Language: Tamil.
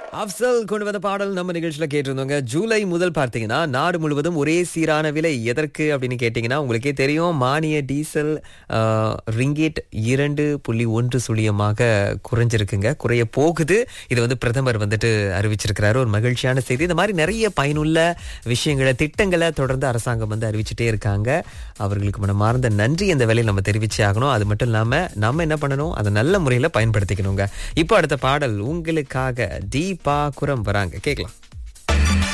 அப்சல் கொண்டு வந்த பாடல் நம்ம நிகழ்ச்சியில கேட்டிருந்தோங்க ஜூலை முதல் பார்த்தீங்கன்னா நாடு முழுவதும் ஒரே சீரான விலை எதற்கு அப்படின்னு கேட்டீங்கன்னா உங்களுக்கே தெரியும் மானிய டீசல் ஆஹ், ரிங்கேட் இரண்டு புள்ளி ஒன்று சுழியமாக குறைஞ்சிருக்குங்க குறைய போகுது இது வந்து பிரதமர் வந்துட்டு அறிவிச்சிருக்கிறாரு ஒரு மகிழ்ச்சியான செய்தி இந்த மாதிரி நிறைய பயனுள்ள விஷயங்களை திட்டங்களை தொடர்ந்து அரசாங்கம் வந்து அறிவிச்சுட்டே இருக்காங்க அவர்களுக்கு மனமார்ந்த நன்றி இந்த வேலையில் நம்ம தெரிவிச்சே ஆகணும் அது மட்டும் இல்லாம நம்ம என்ன பண்ணணும் அதை நல்ல முறையில் பயன்படுத்திக்கணுங்க இப்போ அடுத்த பாடல் உங்களுக்காக தீபா குரம் வராங்க கேட்கலாம்